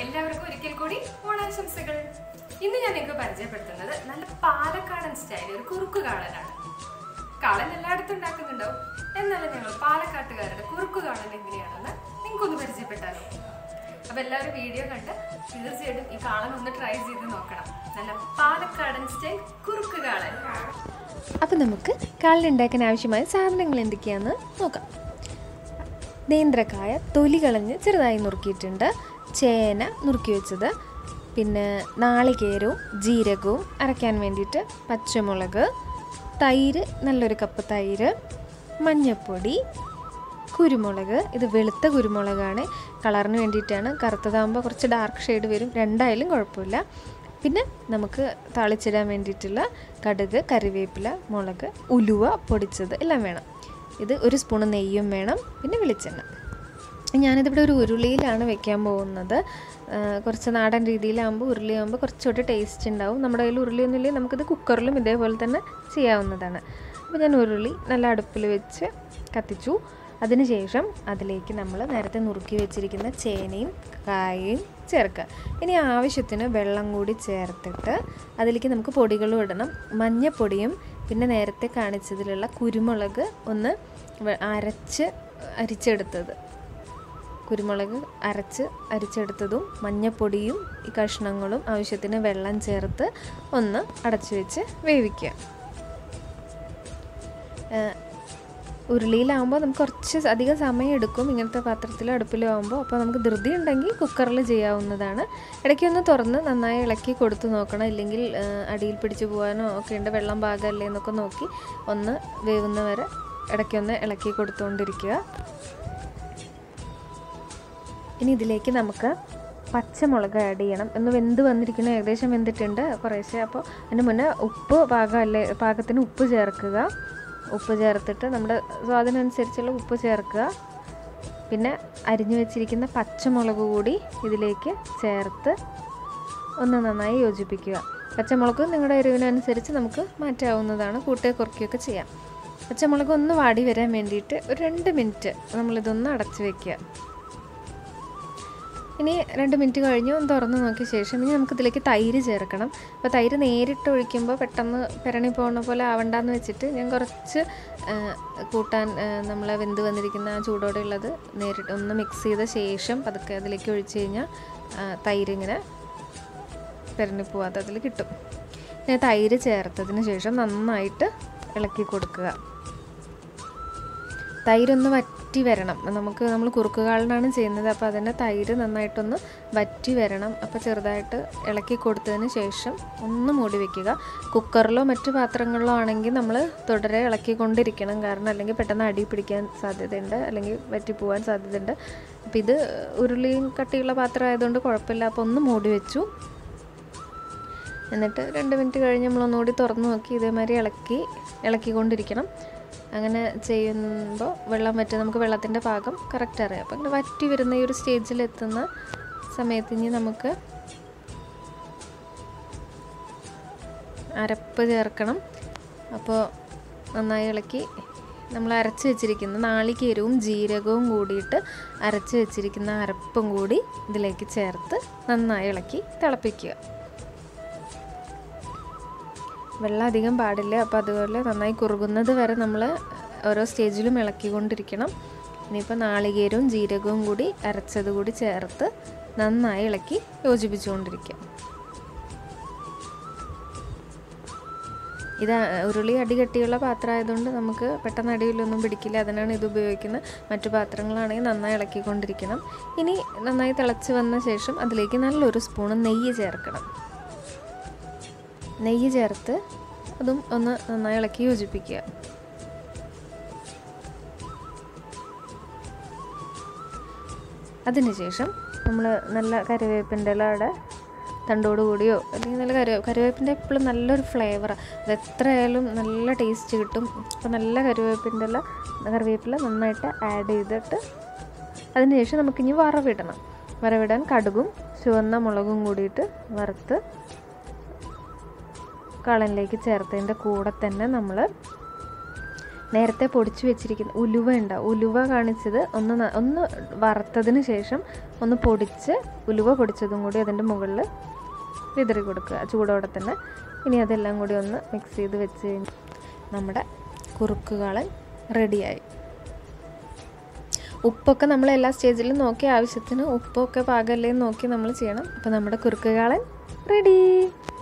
എല്ലാവർക്കും ഒരിക്കൽ കൂടി ഓണാശംസകൾ ഇന്ന് ഞാൻ നിങ്ങൾക്ക് പരിചയപ്പെടുത്തുന്നത് നല്ല പാലക്കാടൻ സ്റ്റൈലിൽ ഒരു കുറുക്ക് കാളനാണ് കാളൻ എല്ലായിടത്തും ഉണ്ടാക്കുന്നുണ്ടാവും എന്നാലും ഞങ്ങൾ പാലക്കാട്ടുകാരുടെ കുറുക്ക് കാളൻ എങ്ങനെയാണെന്ന് നിങ്ങൾക്കൊന്ന് പരിചയപ്പെട്ടാലോ അപ്പൊ എല്ലാവരും വീഡിയോ കണ്ട് തീർച്ചയായിട്ടും ഈ കാളൻ ഒന്ന് ട്രൈ ചെയ്ത് നോക്കണം നല്ല പാലക്കാടൻ സ്റ്റൈൽ കുറുക്ക് കാളൻ അപ്പം നമുക്ക് കാളിലുണ്ടാക്കാൻ ആവശ്യമായ സാധനങ്ങൾ എന്തൊക്കെയാണെന്ന് നോക്കാം നേന്ത്രക്കായ തൊലി കളഞ്ഞ് ചെറുതായി നുറുക്കിയിട്ടുണ്ട് ചേന നുറുക്കി വെച്ചത് പിന്നെ നാളികേരവും ജീരകവും അരയ്ക്കാൻ വേണ്ടിയിട്ട് പച്ചമുളക് തൈര് നല്ലൊരു കപ്പ് തൈര് മഞ്ഞൾപ്പൊടി കുരുമുളക് ഇത് വെളുത്ത കുരുമുളകാണ് കളറിന് വേണ്ടിയിട്ടാണ് കറുത്തതാകുമ്പോൾ കുറച്ച് ഡാർക്ക് ഷെയ്ഡ് വരും രണ്ടായാലും കുഴപ്പമില്ല പിന്നെ നമുക്ക് താളിച്ചിടാൻ വേണ്ടിയിട്ടുള്ള കടുക് കറിവേപ്പില മുളക് ഉലുവ പൊടിച്ചത് എല്ലാം വേണം ഇത് ഒരു സ്പൂൺ നെയ്യും വേണം പിന്നെ വെളിച്ചെണ്ണ ഞാനിതിവിടെ ഒരു ഉരുളിയിലാണ് വെക്കാൻ പോകുന്നത് ആ, കുറച്ച് നാടൻ രീതിയിലാകുമ്പോൾ ഉരുളിയാകുമ്പോൾ കുറച്ചുകൂടി ടേസ്റ്റ് ഉണ്ടാവും നമ്മുടെ കയ്യിൽ ഉരുളിയൊന്നും ഇല്ലെങ്കിൽ നമുക്കിത് കുക്കറിലും ഇതേപോലെ തന്നെ ചെയ്യാവുന്നതാണ് അപ്പോൾ ഞാൻ ഉരുളി നല്ല അടുപ്പിൽ വെച്ച് കത്തിച്ചു അതിനുശേഷം അതിലേക്ക് നമ്മൾ നേരത്തെ നുറുക്കി വെച്ചിരിക്കുന്ന ചേനയും കായയും ചേർക്കുക ഇനി ആവശ്യത്തിന് വെള്ളം കൂടി ചേർത്തിട്ട് അതിലേക്ക് നമുക്ക് പൊടികളും ഇടണം മഞ്ഞപ്പൊടിയും പിന്നെ നേരത്തെ കാണിച്ചതിലുള്ള കുരുമുളക് ഒന്ന് വെ- അരച്ച് അരിച്ചെടുത്തത് കുരുമുളക് അരച്ച് അരിച്ചെടുത്തതും മഞ്ഞപ്പൊടിയും ഈ കഷ്ണങ്ങളും ആവശ്യത്തിന് വെള്ളം ചേർത്ത് ഒന്ന് അടച്ചു വെച്ച് വേവിക്കുക ഏഹ് ഉരുളിയിലാകുമ്പോൾ നമുക്ക് കുറച്ച് അധികം സമയം എടുക്കും ഇങ്ങനത്തെ പാത്രത്തിലോ അടുപ്പിലോ ആകുമ്പോൾ അപ്പോൾ നമുക്ക് ധൃതി ഉണ്ടെങ്കിൽ കുക്കറിൽ ചെയ്യാവുന്നതാണ് ഇടയ്ക്ക് ഒന്ന് തുറന്ന് നന്നായി ഇളക്കി കൊടുത്ത് നോക്കണം ഇല്ലെങ്കിൽ ആ, അടിയിൽ പിടിച്ച് പോകാനോ ഒക്കെ ഉണ്ട് വെള്ളം പാകമല്ലേ എന്നൊക്കെ നോക്കി ഒന്ന് വേവുന്നവരെ ഇടയ്ക്കൊന്ന് ഇളക്കി കൊടുത്തുകൊണ്ടിരിക്കുക ഇനി ഇതിലേക്ക് നമുക്ക് പച്ചമുളക് ആഡ് ചെയ്യണം ഒന്ന് വെന്ത് വന്നിരിക്കുന്ന ഏകദേശം വെന്തിട്ടുണ്ട് കുറേശ്ശെ അപ്പോൾ അതിന് മുന്നേ ഉപ്പ് പാകമല്ലേ പാകത്തിന് ഉപ്പ് ചേർക്കുക ഉപ്പ് ചേർത്തിട്ട് നമ്മുടെ സ്വാദിനനുസരിച്ചുള്ള ഉപ്പ് ചേർക്കുക പിന്നെ അരിഞ്ഞു വെച്ചിരിക്കുന്ന പച്ചമുളക് കൂടി ഇതിലേക്ക് ചേർത്ത് ഒന്ന് നന്നായി യോജിപ്പിക്കുക പച്ചമുളക് നിങ്ങളുടെ എരിവിനനുസരിച്ച് നമുക്ക് മാറ്റാവുന്നതാണ് കൂട്ടുക കുറയ്ക്കുകയൊക്കെ ചെയ്യാം പച്ചമുളക് ഒന്ന് വാടി വരാൻ വേണ്ടിയിട്ട് ഒരു രണ്ട് മിനിറ്റ് നമ്മളിതൊന്ന് അടച്ചു വെക്കുക ഇനി രണ്ട് മിനിറ്റ് കഴിഞ്ഞ് ഒന്ന് തുറന്ന് നോക്കിയ ശേഷം ഇനി നമുക്ക് ഇതിലേക്ക് തൈര് ചേർക്കണം അപ്പോൾ തൈര് നേരിട്ട് ഒഴിക്കുമ്പോൾ പെട്ടെന്ന് പെരണി പോകുന്ന പോലെ ആവണ്ടെന്ന് വെച്ചിട്ട് ഞാൻ കുറച്ച് ആ, കൂട്ടാൻ നമ്മൾ വെന്ത് വന്നിരിക്കുന്ന ആ ചൂടോടെ ഉള്ളത് നേരിട്ട് ഒന്ന് മിക്സ് ചെയ്ത ശേഷം പതുക്കെ അതിലേക്ക് ഒഴിച്ച് കഴിഞ്ഞാൽ ആ, തൈര് ഇങ്ങനെ പെരണി പോവാതെ അതിൽ കിട്ടും പിന്നെ തൈര് ചേർത്തതിന് ശേഷം നന്നായിട്ട് ഇളക്കി കൊടുക്കുക തൈരൊന്ന് വറ്റി വരണം നമുക്ക് നമ്മൾ കുറുക്കുകാളിനാണ് ചെയ്യുന്നത് അപ്പോൾ അതിൻ്റെ തൈര് നന്നായിട്ടൊന്ന് വറ്റി വരണം അപ്പോൾ ചെറുതായിട്ട് ഇളക്കി കൊടുത്തതിന് ശേഷം ഒന്ന് മൂടി വെക്കുക കുക്കറിലോ മറ്റു പാത്രങ്ങളിലോ ആണെങ്കിൽ നമ്മൾ തുടരെ ഇളക്കിക്കൊണ്ടിരിക്കണം കാരണം അല്ലെങ്കിൽ പെട്ടെന്ന് അടി പിടിക്കാൻ സാധ്യതയുണ്ട് അല്ലെങ്കിൽ വറ്റി പോകാൻ സാധ്യതയുണ്ട് അപ്പോൾ ഇത് ഉരുളിയും കട്ടിയുള്ള പാത്രം ആയതുകൊണ്ട് കുഴപ്പമില്ല അപ്പോൾ ഒന്ന് മൂടി വെച്ചു എന്നിട്ട് രണ്ട് മിനിറ്റ് കഴിഞ്ഞ് നമ്മളൊന്നുകൂടി തുറന്ന് നോക്കി ഇതേമാതിരി ഇളക്കി ഇളക്കിക്കൊണ്ടിരിക്കണം അങ്ങനെ ചെയ്യുമ്പോൾ വെള്ളം വറ്റി നമുക്ക് വെള്ളത്തിൻ്റെ പാകം കറക്റ്റ് അറിയാം അപ്പം ഇങ്ങനെ വറ്റി വരുന്ന ഈ ഒരു സ്റ്റേജിൽ എത്തുന്ന സമയത്ത് ഇനി നമുക്ക് അരപ്പ് ചേർക്കണം അപ്പോൾ നന്നായി ഇളക്കി നമ്മൾ അരച്ച് വെച്ചിരിക്കുന്ന നാളികേരവും ജീരകവും കൂടിയിട്ട് അരച്ച് വെച്ചിരിക്കുന്ന അരപ്പും കൂടി ഇതിലേക്ക് ചേർത്ത് നന്നായി ഇളക്കി തിളപ്പിക്കുക വെള്ളം അധികം പാടില്ല അപ്പോൾ അതുപോലെ നന്നായി കുറുകുന്നത് വരെ നമ്മൾ ഓരോ സ്റ്റേജിലും ഇളക്കിക്കൊണ്ടിരിക്കണം ഇനിയിപ്പോൾ നാളികേരവും ജീരകവും കൂടി അരച്ചത് കൂടി ചേർത്ത് നന്നായി ഇളക്കി യോജിപ്പിച്ചുകൊണ്ടിരിക്കുക ഇത് ഉരുളി അടി കട്ടിയുള്ള പാത്രം ആയതുകൊണ്ട് നമുക്ക് പെട്ടെന്ന് അടിയിലൊന്നും പിടിക്കില്ല അതിനാണ് ഇത് ഉപയോഗിക്കുന്നത് മറ്റു പാത്രങ്ങളാണെങ്കിൽ നന്നായി ഇളക്കിക്കൊണ്ടിരിക്കണം ഇനി നന്നായി തിളച്ച് വന്ന ശേഷം അതിലേക്ക് നല്ലൊരു സ്പൂണ് നെയ്യ് ചേർക്കണം നെയ്യ് ചേർത്ത് അതും ഒന്ന് നന്നായി ഇളക്കി യോജിപ്പിക്കുക അതിനുശേഷം നമ്മൾ നല്ല കറിവേപ്പിൻ്റെ ഇലയുടെ തണ്ടോട് കൂടിയോ അല്ലെങ്കിൽ നല്ല കറി കറിവേപ്പിൻ്റെ എപ്പോഴും നല്ലൊരു ഫ്ലേവറാണ് അത് എത്രയായാലും നല്ല ടേസ്റ്റ് കിട്ടും അപ്പോൾ നല്ല കറിവേപ്പിൻ്റെ ഇല കറിവേപ്പില നന്നായിട്ട് ആഡ് ചെയ്തിട്ട് അതിനുശേഷം നമുക്കിനി വറവിടണം വറവിടാൻ കടുകും ചുവന്ന മുളകും കൂടിയിട്ട് വറുത്ത് കളനിലേക്ക് ചേർത്തതിൻ്റെ കൂടെ തന്നെ നമ്മൾ നേരത്തെ പൊടിച്ചു വെച്ചിരിക്കുന്ന ഉലുവ ഉണ്ടാവും ഉലുവ കാണിച്ചത് ഒന്ന് ന- ഒന്ന് വറുത്തതിന് ശേഷം ഒന്ന് പൊടിച്ച് ഉലുവ പൊടിച്ചതും കൂടി അതിൻ്റെ മുകളിൽ വിതറി കൊടുക്കുക ചൂടോടെ തന്നെ ഇനി അതെല്ലാം കൂടി ഒന്ന് മിക്സ് ചെയ്ത് വെച്ച് കഴിഞ്ഞ് നമ്മുടെ കുറുക്ക് കാളൻ റെഡിയായി ഉപ്പൊക്കെ നമ്മൾ എല്ലാ സ്റ്റേജിലും നോക്കി ആവശ്യത്തിന് ഉപ്പൊക്കെ പാകമല്ലേ എന്ന് നോക്കി നമ്മൾ ചെയ്യണം അപ്പോൾ നമ്മുടെ കുറുക്ക് കാളൻ റെഡി